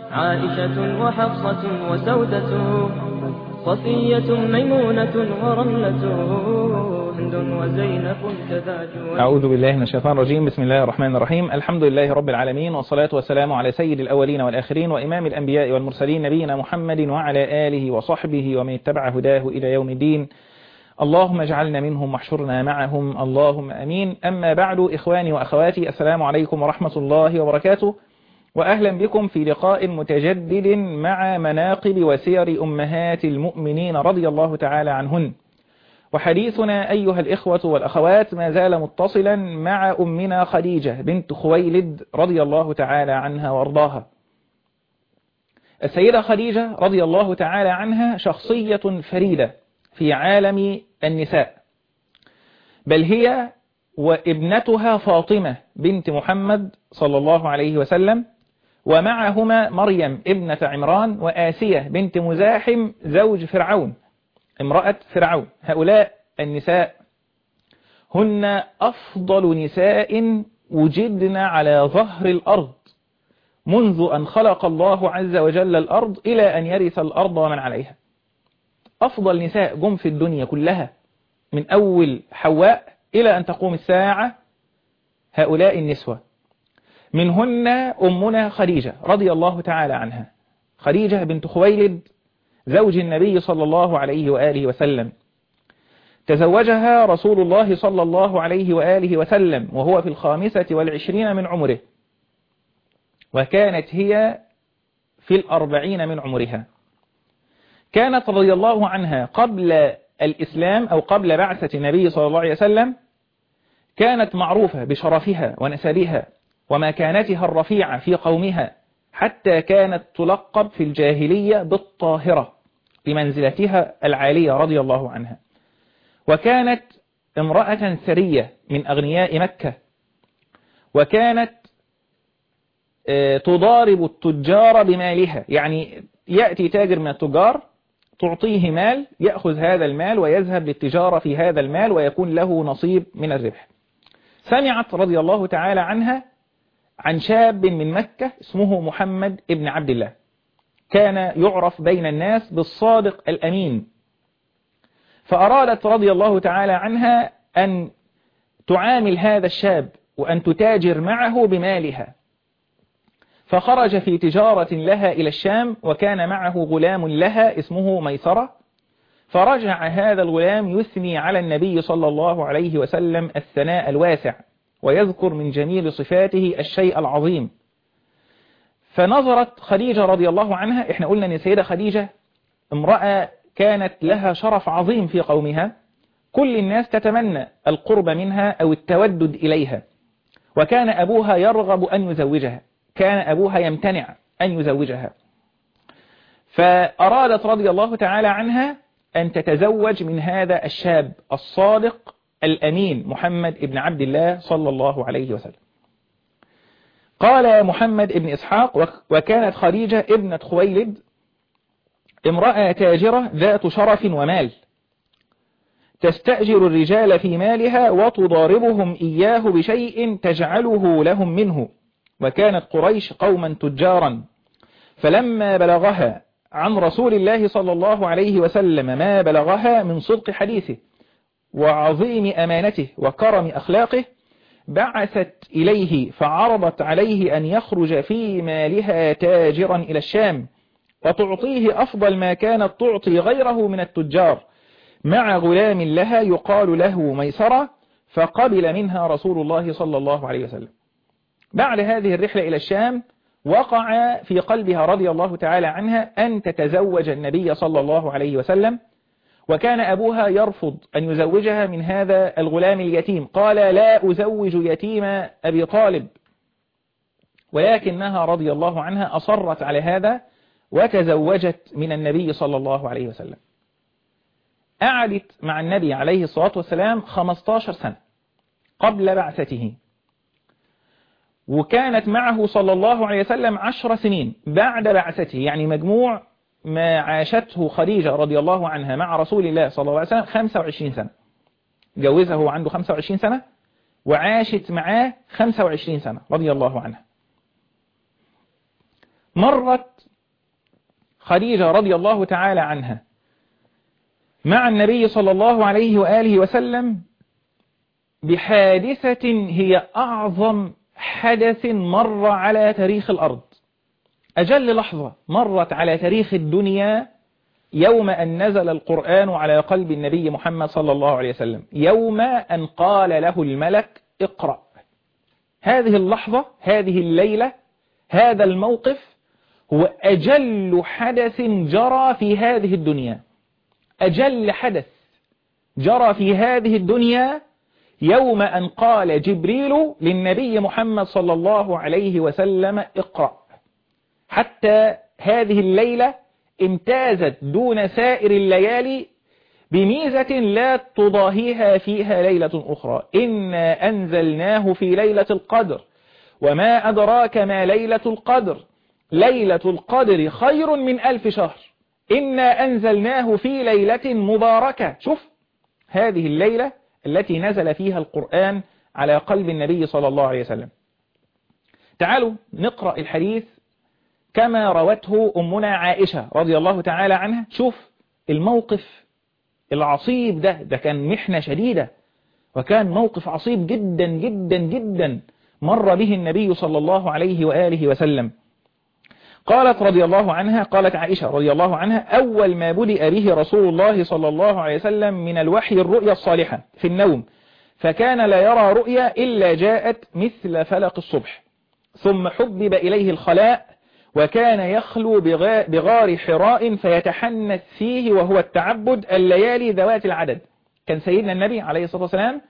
عائشة وحفصة وسودة صفية ميمونة ورملة هند وزينب كذا أعوذ بالله من الشيطان الرجيم بسم الله الرحمن الرحيم الحمد لله رب العالمين والصلاة والسلام على سيد الأولين والآخرين وإمام الأنبياء والمرسلين نبينا محمد وعلى آله وصحبه ومن اتبع هداه إلى يوم الدين اللهم اجعلنا منهم واحشرنا معهم اللهم أمين أما بعد إخواني وأخواتي السلام عليكم ورحمة الله وبركاته وأهلا بكم في لقاء متجدد مع مناقب وسير أمهات المؤمنين رضي الله تعالى عنهن وحديثنا أيها الإخوة والأخوات ما زال متصلا مع أمنا خديجة بنت خويلد رضي الله تعالى عنها وارضاها السيدة خديجة رضي الله تعالى عنها شخصية فريدة في عالم النساء بل هي وابنتها فاطمة بنت محمد صلى الله عليه وسلم ومعهما مريم ابنة عمران وآسية بنت مزاحم زوج فرعون امرأة فرعون هؤلاء النساء هن أفضل نساء وجدن على ظهر الأرض منذ أن خلق الله عز وجل الأرض إلى أن يرث الأرض ومن عليها أفضل نساء جم في الدنيا كلها من أول حواء إلى أن تقوم الساعة هؤلاء النسوة منهن أمنا خديجة رضي الله تعالى عنها خديجة بنت خويلد زوج النبي صلى الله عليه وآله وسلم تزوجها رسول الله صلى الله عليه وآله وسلم وهو في الخامسة والعشرين من عمره وكانت هي في الأربعين من عمرها كانت رضي الله عنها قبل الإسلام أو قبل بعثة النبي صلى الله عليه وسلم كانت معروفة بشرفها ونسبها ومكانتها الرفيعة في قومها حتى كانت تلقب في الجاهلية بالطاهرة لمنزلتها العالية رضي الله عنها وكانت امرأة ثرية من أغنياء مكة وكانت تضارب التجار بمالها يعني يأتي تاجر من التجار تعطيه مال يأخذ هذا المال ويذهب للتجارة في هذا المال ويكون له نصيب من الربح سمعت رضي الله تعالى عنها عن شاب من مكة اسمه محمد ابن عبد الله كان يعرف بين الناس بالصادق الأمين فأرادت رضي الله تعالى عنها أن تعامل هذا الشاب وأن تتاجر معه بمالها فخرج في تجارة لها إلى الشام وكان معه غلام لها اسمه ميسرة فرجع هذا الغلام يثني على النبي صلى الله عليه وسلم الثناء الواسع ويذكر من جميل صفاته الشيء العظيم فنظرت خديجة رضي الله عنها احنا قلنا ان سيدة خديجة امرأة كانت لها شرف عظيم في قومها كل الناس تتمنى القرب منها او التودد اليها وكان ابوها يرغب ان يزوجها كان ابوها يمتنع ان يزوجها فارادت رضي الله تعالى عنها ان تتزوج من هذا الشاب الصادق الأمين محمد ابن عبد الله صلى الله عليه وسلم قال محمد ابن إسحاق وكانت خديجة ابنة خويلد امرأة تاجرة ذات شرف ومال تستأجر الرجال في مالها وتضاربهم إياه بشيء تجعله لهم منه وكانت قريش قوما تجارا فلما بلغها عن رسول الله صلى الله عليه وسلم ما بلغها من صدق حديثه وعظيم أمانته وكرم أخلاقه بعثت إليه فعرضت عليه أن يخرج في مالها تاجرا إلى الشام وتعطيه أفضل ما كانت تعطي غيره من التجار مع غلام لها يقال له ميسرة فقبل منها رسول الله صلى الله عليه وسلم بعد هذه الرحلة إلى الشام وقع في قلبها رضي الله تعالى عنها أن تتزوج النبي صلى الله عليه وسلم وكان أبوها يرفض أن يزوجها من هذا الغلام اليتيم قال لا أزوج يتيم أبي طالب ولكنها رضي الله عنها أصرت على هذا وتزوجت من النبي صلى الله عليه وسلم قعدت مع النبي عليه الصلاة والسلام 15 سنة قبل بعثته وكانت معه صلى الله عليه وسلم عشر سنين بعد بعثته يعني مجموع ما عاشته خديجة رضي الله عنها مع رسول الله صلى الله عليه وسلم 25 سنة جوزها هو عنده 25 سنة وعاشت معاه 25 سنة رضي الله عنها مرت خديجة رضي الله تعالى عنها مع النبي صلى الله عليه وآله وسلم بحادثة هي أعظم حدث مر على تاريخ الأرض أجل لحظة مرت على تاريخ الدنيا يوم أن نزل القرآن على قلب النبي محمد صلى الله عليه وسلم يوم أن قال له الملك اقرأ هذه اللحظة هذه الليلة هذا الموقف هو أجل حدث جرى في هذه الدنيا أجل حدث جرى في هذه الدنيا يوم أن قال جبريل للنبي محمد صلى الله عليه وسلم اقرأ حتى هذه الليلة امتازت دون سائر الليالي بميزة لا تضاهيها فيها ليلة أخرى إنا أنزلناه في ليلة القدر وما أدراك ما ليلة القدر ليلة القدر خير من ألف شهر إنا أنزلناه في ليلة مباركة شوف هذه الليلة التي نزل فيها القرآن على قلب النبي صلى الله عليه وسلم تعالوا نقرأ الحديث كما روته أمنا عائشة رضي الله تعالى عنها شوف الموقف العصيب ده ده كان محنة شديدة وكان موقف عصيب جدا جدا جدا مر به النبي صلى الله عليه وآله وسلم قالت رضي الله عنها قالت عائشة رضي الله عنها أول ما بدأ به رسول الله صلى الله عليه وسلم من الوحي الرؤيا الصالحة في النوم فكان لا يرى رؤيا إلا جاءت مثل فلق الصبح ثم حبب إليه الخلاء وكان يخلو بغار حراء فيتحنث فيه وهو التعبد الليالي ذوات العدد كان سيدنا النبي عليه الصلاة والسلام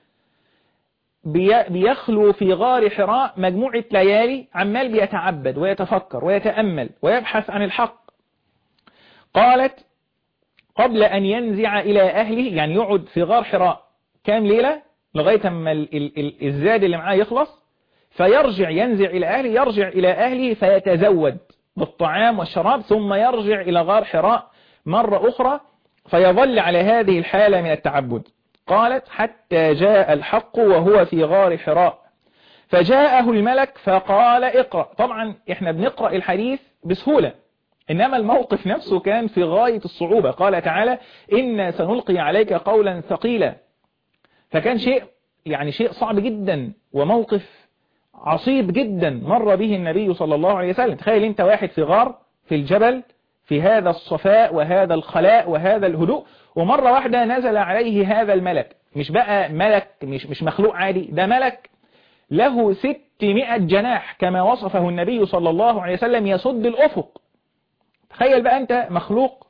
بيخلو في غار حراء مجموعة ليالي عمال بيتعبد ويتفكر ويتأمل ويبحث عن الحق قالت قبل أن ينزع إلى أهله يعني يقعد في غار حراء كام ليلة لغاية ما الزاد اللي معاه يخلص فيرجع ينزع إلى أهله يرجع إلى أهله فيتزود بالطعام والشراب ثم يرجع إلى غار حراء مرة أخرى فيظل على هذه الحالة من التعبد قالت حتى جاء الحق وهو في غار حراء فجاءه الملك فقال اقرأ طبعا احنا بنقرأ الحديث بسهولة إنما الموقف نفسه كان في غاية الصعوبة قال تعالى إنا سنلقي عليك قولا ثقيلا فكان شيء يعني شيء صعب جدا وموقف عصيب جدا مر به النبي صلى الله عليه وسلم تخيل انت واحد في غار في الجبل في هذا الصفاء وهذا الخلاء وهذا الهدوء ومرة واحدة نزل عليه هذا الملك مش بقى ملك مش, مش مخلوق عادي ده ملك له ستمائة جناح كما وصفه النبي صلى الله عليه وسلم يسد الأفق تخيل بقى أنت مخلوق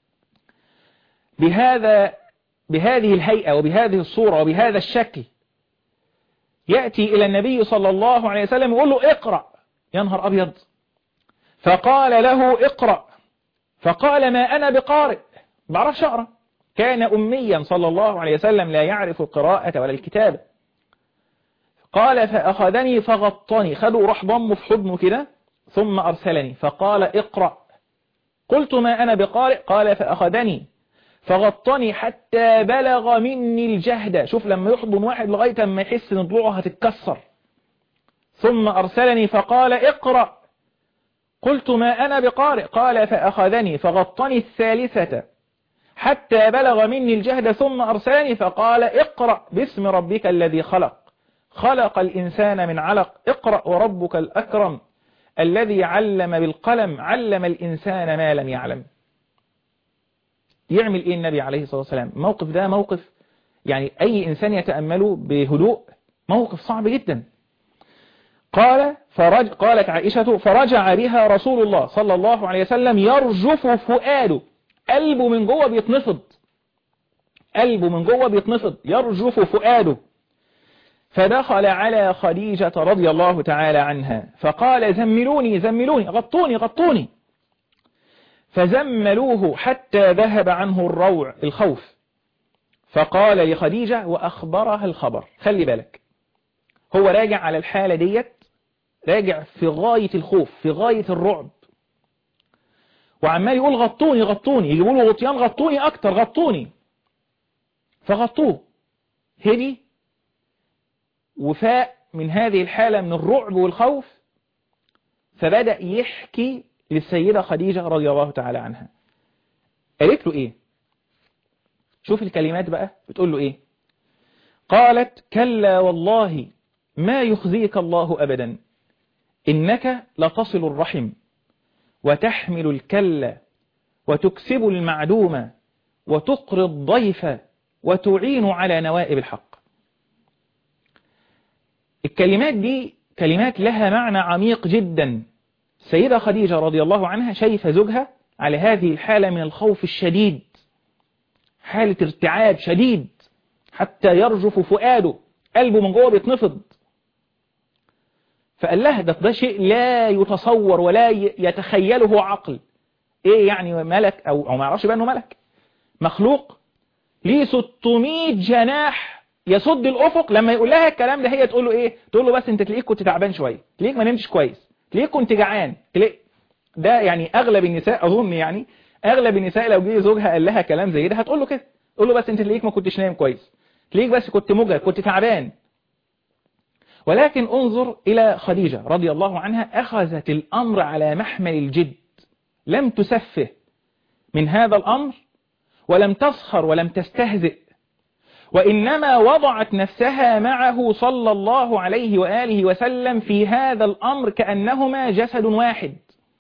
بهذا بهذه الهيئة وبهذه الصورة وبهذا الشكل يأتي إلى النبي صلى الله عليه وسلم يقول له اقرأ يا نهار أبيض فقال له اقرأ فقال ما أنا بقارئ بعرفش أقرأ كان أميا صلى الله عليه وسلم لا يعرف القراءة ولا الكتابة قال فأخذني فغطني خدوا راح ضمه في حضنه كده ثم أرسلني فقال اقرأ قلت ما أنا بقارئ قال فأخذني فغطني حتى بلغ مني الجهد شوف لما يحضن واحد لغاية ما يحس ان ضلوعه هتتكسر ثم أرسلني فقال اقرأ قلت ما أنا بقارئ قال فأخذني فغطني الثالثة حتى بلغ مني الجهد ثم أرسلني فقال اقرأ باسم ربك الذي خلق خلق الإنسان من علق اقرأ وربك الأكرم الذي علم بالقلم علم الإنسان ما لم يعلم يعمل إيه النبي عليه الصلاة والسلام الموقف ده موقف يعني أي إنسان يتأمله بهدوء موقف صعب جدا قال فرج قالت عائشة فرجع بها رسول الله صلى الله عليه وسلم يرجف فؤاده قلبه من جوه بيتنفض قلبه من جوه بيتنفض يرجف فؤاده فدخل على خديجة رضي الله تعالى عنها فقال زملوني زملوني غطوني غطوني فزملوه حتى ذهب عنه الروع الخوف فقال لخديجة وأخبرها الخبر خلي بالك هو راجع على الحالة ديت راجع في غاية الخوف في غاية الرعب وعمال يقول غطوني غطوني يجيبوا له غطيان غطوني أكتر غطوني فغطوه هدي وفاء من هذه الحالة من الرعب والخوف فبدأ يحكي للسيدة خديجة رضي الله تعالى عنها قالت له ايه شوف الكلمات بقى بتقول له ايه قالت كلا والله ما يخزيك الله أبدا إنك لتصل الرحم وتحمل الكل وتكسب المعدوم وتقري الضيف وتعين على نوائب الحق الكلمات دي كلمات لها معنى عميق جدا السيدة خديجة رضي الله عنها شايفة زوجها على هذه الحالة من الخوف الشديد حالة ارتعاب شديد حتى يرجف فؤاده قلبه من جوه بيتنفض فقال لها ده, ده شيء لا يتصور ولا يتخيله عقل ايه يعني ملك او, أو ما يعرفش بقى انه ملك مخلوق ليه 600 جناح يصد الافق لما يقول لها الكلام ده هي تقول له ايه تقول له بس انت تلاقيك كنت تعبان شويه تلاقيك ما نمتش كويس تلاقيك كنت جعان تلاقيك ده يعني اغلب النساء اظن يعني اغلب النساء لو جه زوجها قال لها كلام زي ده هتقول له كده تقول له بس انت تلاقيك ما كنتش نايم كويس تلاقيك بس كنت مجهد كنت تعبان ولكن انظر إلى خديجة رضي الله عنها أخذت الأمر على محمل الجد لم تسفه من هذا الأمر ولم تسخر ولم تستهزئ وإنما وضعت نفسها معه صلى الله عليه وآله وسلم في هذا الأمر كأنهما جسد واحد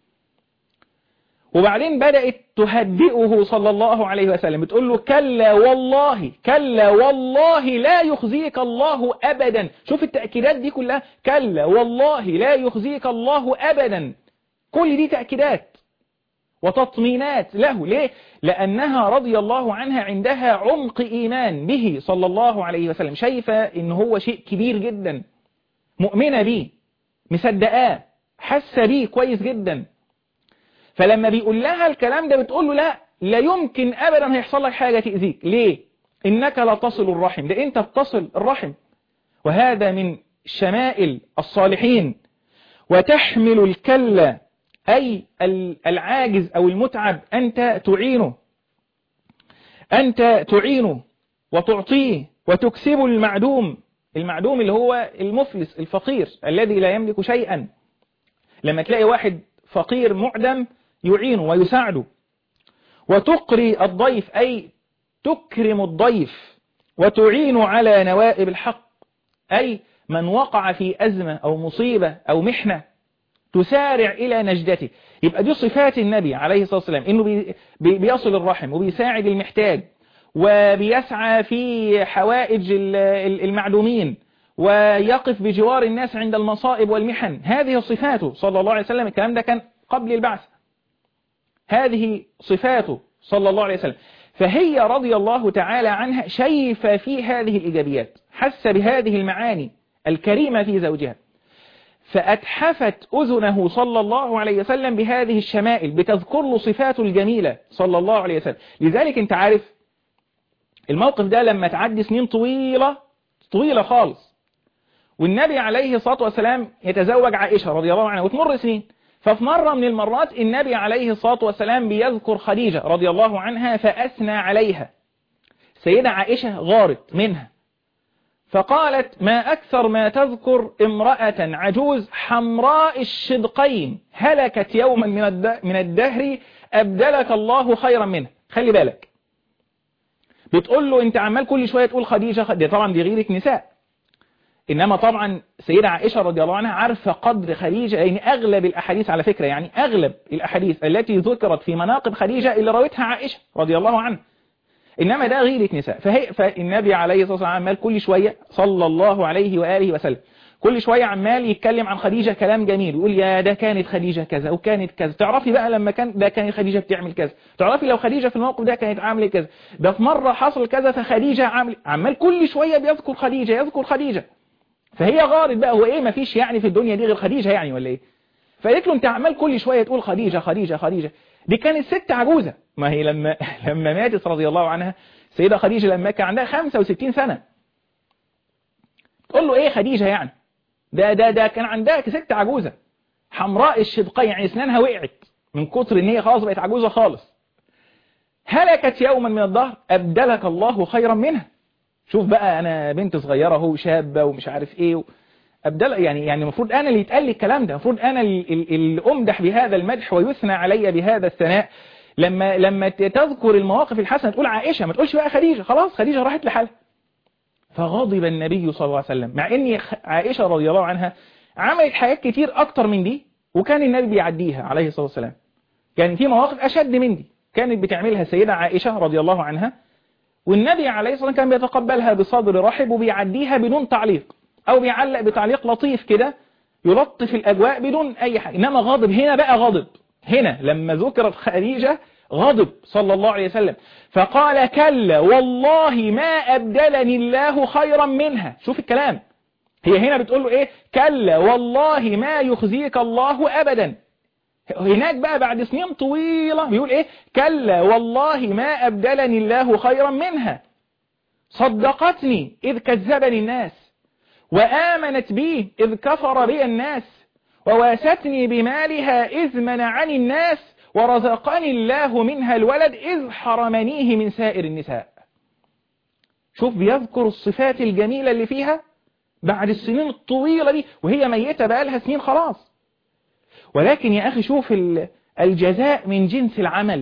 وبعدين بدأت تهدئه صلى الله عليه وسلم بتقول له كلا والله كلا والله لا يخزيك الله أبدا شوف التأكيدات دي كلها كلا والله لا يخزيك الله أبدا كل دي تأكيدات وتطمينات له ليه؟ لأنها رضي الله عنها عندها عمق إيمان به صلى الله عليه وسلم شايفة إن هو شيء كبير جدا مؤمنة به مصدقاه حاسة به كويس جدا فلما بيقول لها الكلام ده بتقول له لا لا يمكن أبدا هيحصل لك حاجة تأذيك ليه إنك لا تصل الرحم ده أنت بتصل الرحم وهذا من شمائل الصالحين وتحمل الكلة أي العاجز أو المتعب أنت تعينه أنت تعينه وتعطيه وتكسب المعدوم المعدوم اللي هو المفلس الفقير الذي لا يملك شيئا لما تلاقي واحد فقير معدم يعينه ويساعده وتقري الضيف أي تكرم الضيف وتعين على نوائب الحق أي من وقع في أزمة أو مصيبة أو محنة تسارع إلى نجدته يبقى دي صفات النبي عليه الصلاة والسلام إنه بي بيصل الرحم وبيساعد المحتاج وبيسعى في حوائج المعدومين ويقف بجوار الناس عند المصائب والمحن هذه صفاته صلى الله عليه وسلم الكلام ده كان قبل البعث هذه صفاته صلى الله عليه وسلم فهي رضي الله تعالى عنها شايفة في هذه الإيجابيات حس بهذه المعاني الكريمة في زوجها فأتحفت أذنه صلى الله عليه وسلم بهذه الشمائل بتذكر له صفاته الجميلة صلى الله عليه وسلم لذلك انت عارف الموقف ده لما تعدي سنين طويلة طويلة خالص والنبي عليه الصلاة والسلام يتزوج عائشة رضي الله عنها وتمر سنين ففي مرة من المرات النبي عليه الصلاة والسلام بيذكر خديجة رضي الله عنها فأثنى عليها سيدة عائشة غارت منها فقالت ما أكثر ما تذكر امرأة عجوز حمراء الشدقين هلكت يوما من الدهر أبدلك الله خيرا منها خلي بالك بتقول له انت عمال كل شوية تقول خديجة دي طبعا دي غيرة نساء إنما طبعا سيدة عائشة رضي الله عنها عارفة قدر خديجة يعني أغلب الأحاديث على فكرة يعني أغلب الأحاديث التي ذكرت في مناقب خديجة اللي رويتها عائشة رضي الله عنها إنما ده غيرة نساء فهي فالنبي عليه الصلاة والسلام عمال كل شوية صلى الله عليه وآله وسلم كل شوية عمال يتكلم عن خديجة كلام جميل يقول يا ده كانت خديجة كذا وكانت كذا تعرفي بقى لما كان ده كانت خديجة بتعمل كذا تعرفي لو خديجة في الموقف ده كانت عامله كذا ده في مرة حصل كذا فخديجة عامل عمال كل شوية بيذكر خديجة يذكر خديجة فهي غارت بقى هو ايه مفيش يعني في الدنيا دي غير خديجة يعني ولا ايه فقالت له انت عمال كل شوية تقول خديجة خديجة خديجة دي كانت ست عجوزة ما هي لما لما ماتت رضي الله عنها سيدة خديجة لما كان عندها 65 سنة تقول له ايه خديجة يعني ده ده ده كان عندها ست عجوزة حمراء الشدقين يعني اسنانها وقعت من كتر ان هي خلاص بقت عجوزة خالص هلكت يوما من الظهر أبدلك الله خيرا منها شوف بقى أنا بنت صغيرة هو شابة ومش عارف إيه أبدل يعني يعني المفروض أنا اللي يتقال لي الكلام ده المفروض أنا اللي أمدح بهذا المدح ويثنى علي بهذا الثناء لما لما تذكر المواقف الحسنة تقول عائشة ما تقولش بقى خديجة خلاص خديجة راحت لحالها فغضب النبي صلى الله عليه وسلم مع ان عائشة رضي الله عنها عملت حاجات كتير اكتر من دي وكان النبي بيعديها عليه الصلاة والسلام كان في مواقف اشد من دي كانت بتعملها السيدة عائشة رضي الله عنها والنبي عليه الصلاة والسلام كان بيتقبلها بصدر رحب وبيعديها بدون تعليق او بيعلق بتعليق لطيف كده يلطف الاجواء بدون اي حاجة انما غاضب هنا بقى غاضب هنا لما ذكرت خديجة غضب صلى الله عليه وسلم فقال كلا والله ما أبدلني الله خيرا منها شوف الكلام هي هنا بتقول له ايه كلا والله ما يخزيك الله أبدا هناك بقى بعد سنين طويلة بيقول ايه كلا والله ما أبدلني الله خيرا منها صدقتني إذ كذبني الناس وآمنت بي إذ كفر بي الناس وواستني بمالها إذ منعني الناس ورزقني الله منها الولد إذ حرمنيه من سائر النساء شوف بيذكر الصفات الجميلة اللي فيها بعد السنين الطويلة دي وهي ميتة بقى لها سنين خلاص ولكن يا أخي شوف الجزاء من جنس العمل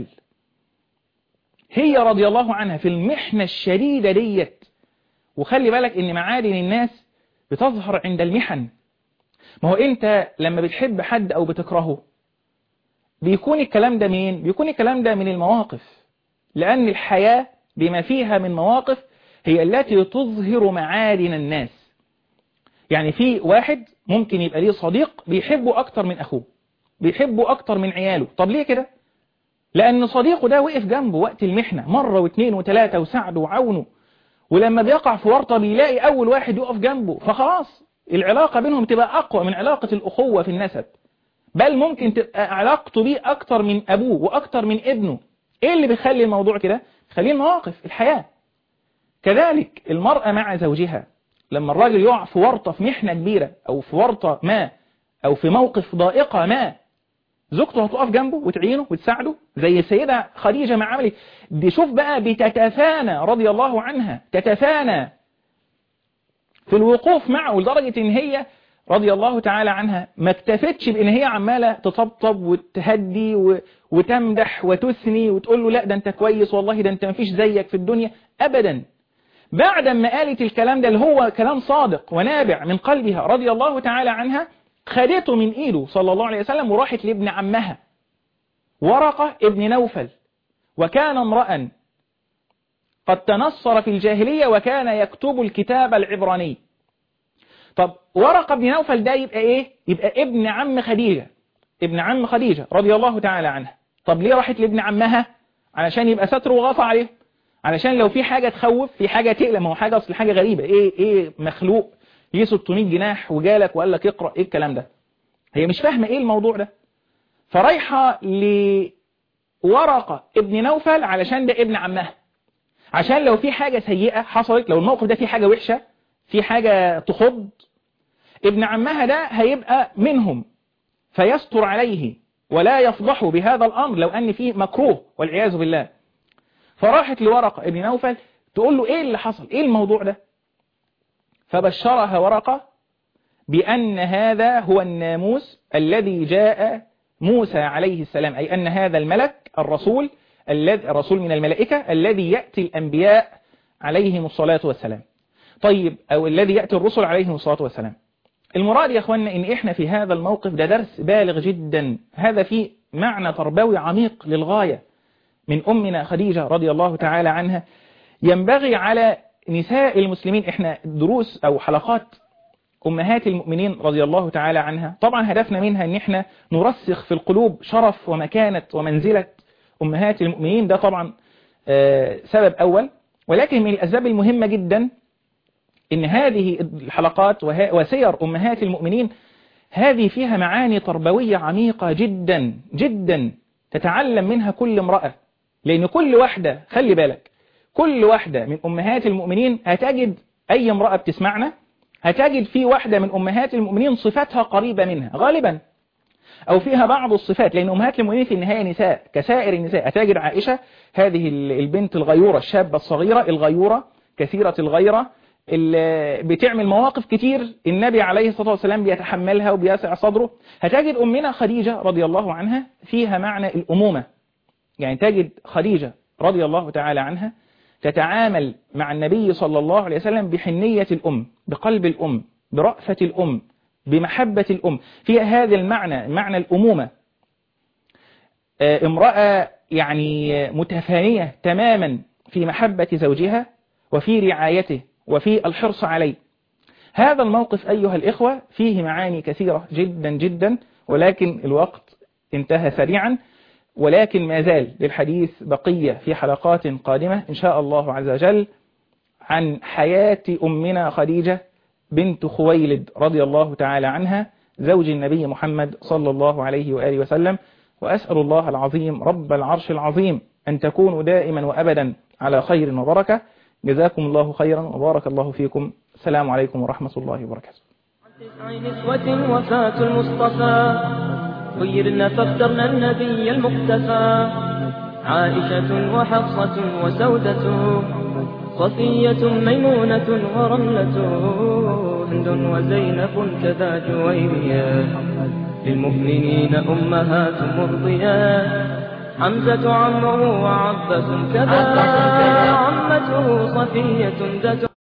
هي رضي الله عنها في المحنة الشديدة ديت وخلي بالك ان معادن الناس بتظهر عند المحن ما هو انت لما بتحب حد او بتكرهه بيكون الكلام ده مين بيكون الكلام ده من المواقف لأن الحياة بما فيها من مواقف هي التي تظهر معادن الناس يعني في واحد ممكن يبقى ليه صديق بيحبه أكتر من أخوه بيحبه أكتر من عياله طب ليه كده لأن صديقه ده وقف جنبه وقت المحنة مرة واثنين وثلاثة وساعده وعونه ولما بيقع في ورطة بيلاقي أول واحد يقف جنبه فخلاص العلاقة بينهم تبقى أقوى من علاقة الأخوة في النسب بل ممكن تبقى علاقته بيه أكتر من أبوه وأكتر من ابنه إيه اللي بيخلي الموضوع كده؟ خليه المواقف الحياة كذلك المرأة مع زوجها لما الراجل يقع في ورطة في محنة كبيرة أو في ورطة ما أو في موقف ضائقة ما زوجته هتقف جنبه وتعينه وتساعده زي السيدة خديجة مع عملي دي شوف بقى بتتفانى رضي الله عنها تتفانى في الوقوف معه لدرجة ان هي رضي الله تعالى عنها ما اكتفتش بان هي عمالة تطبطب وتهدي وتمدح وتثني وتقول له لا ده انت كويس والله ده انت مفيش زيك في الدنيا ابدا بعد ما قالت الكلام ده اللي هو كلام صادق ونابع من قلبها رضي الله تعالى عنها خدته من ايده صلى الله عليه وسلم وراحت لابن عمها ورقة ابن نوفل وكان امرأ قد تنصر في الجاهلية وكان يكتب الكتاب العبراني طب ورقة بن نوفل ده يبقى ايه يبقى ابن عم خديجة ابن عم خديجة رضي الله تعالى عنها طب ليه راحت لابن عمها علشان يبقى ستر وغطى عليه علشان لو في حاجة تخوف في حاجة تقلم هو حاجة اصل حاجة غريبة ايه ايه مخلوق ليه 600 جناح وجالك وقال لك اقرأ ايه الكلام ده هي مش فاهمة ايه الموضوع ده فرايحة لورقة ابن نوفل علشان ده ابن عمها عشان لو في حاجة سيئة حصلت لو الموقف ده فيه حاجة وحشة في حاجة تخض ابن عمها ده هيبقى منهم فيستر عليه ولا يفضح بهذا الأمر لو أن فيه مكروه والعياذ بالله فراحت لورقة ابن نوفل تقول له ايه اللي حصل ايه الموضوع ده فبشرها ورقة بأن هذا هو الناموس الذي جاء موسى عليه السلام أي أن هذا الملك الرسول الذي الرسول من الملائكة الذي يأتي الأنبياء عليهم الصلاة والسلام طيب أو الذي يأتي الرسل عليهم الصلاة والسلام المراد يا أخوانا إن إحنا في هذا الموقف ده درس بالغ جدا هذا فيه معنى تربوي عميق للغاية من أمنا خديجة رضي الله تعالى عنها ينبغي على نساء المسلمين إحنا دروس أو حلقات أمهات المؤمنين رضي الله تعالى عنها طبعا هدفنا منها أن إحنا نرسخ في القلوب شرف ومكانة ومنزلة أمهات المؤمنين ده طبعا سبب أول ولكن من الأسباب المهمة جدا إن هذه الحلقات وسير أمهات المؤمنين هذه فيها معاني تربوية عميقة جدا جدا تتعلم منها كل امرأة لأن كل واحدة خلي بالك كل واحدة من أمهات المؤمنين هتجد أي امرأة بتسمعنا هتجد في واحدة من أمهات المؤمنين صفاتها قريبة منها غالبا أو فيها بعض الصفات لأن أمهات المؤمنين في النهاية نساء كسائر النساء هتجد عائشة هذه البنت الغيورة الشابة الصغيرة الغيورة كثيرة الغيرة اللي بتعمل مواقف كتير النبي عليه الصلاة والسلام بيتحملها وبيسع صدره هتجد أمنا خديجة رضي الله عنها فيها معنى الأمومة يعني تجد خديجة رضي الله تعالى عنها تتعامل مع النبي صلى الله عليه وسلم بحنية الأم بقلب الأم برأفة الأم بمحبة الأم فيها هذا المعنى معنى الأمومة امرأة يعني متفانية تماما في محبة زوجها وفي رعايته وفي الحرص عليه هذا الموقف أيها الإخوة فيه معاني كثيرة جدا جدا ولكن الوقت انتهى سريعا ولكن ما زال للحديث بقية في حلقات قادمة إن شاء الله عز وجل عن حياة أمنا خديجة بنت خويلد رضي الله تعالى عنها زوج النبي محمد صلى الله عليه وآله وسلم وأسأل الله العظيم رب العرش العظيم أن تكونوا دائما وأبدا على خير وبركة جزاكم الله خيرا وبارك الله فيكم السلام عليكم ورحمة الله وبركاته تسع نسوة وفاة المصطفى خيرنا فاخترنا النبي المقتفى عائشة وحفصة وسودة صفية ميمونة ورملة هند وزينب كذا جويريا للمؤمنين أمهات مرضيات حمزة عمه وعبس كذا عمته صفية ذات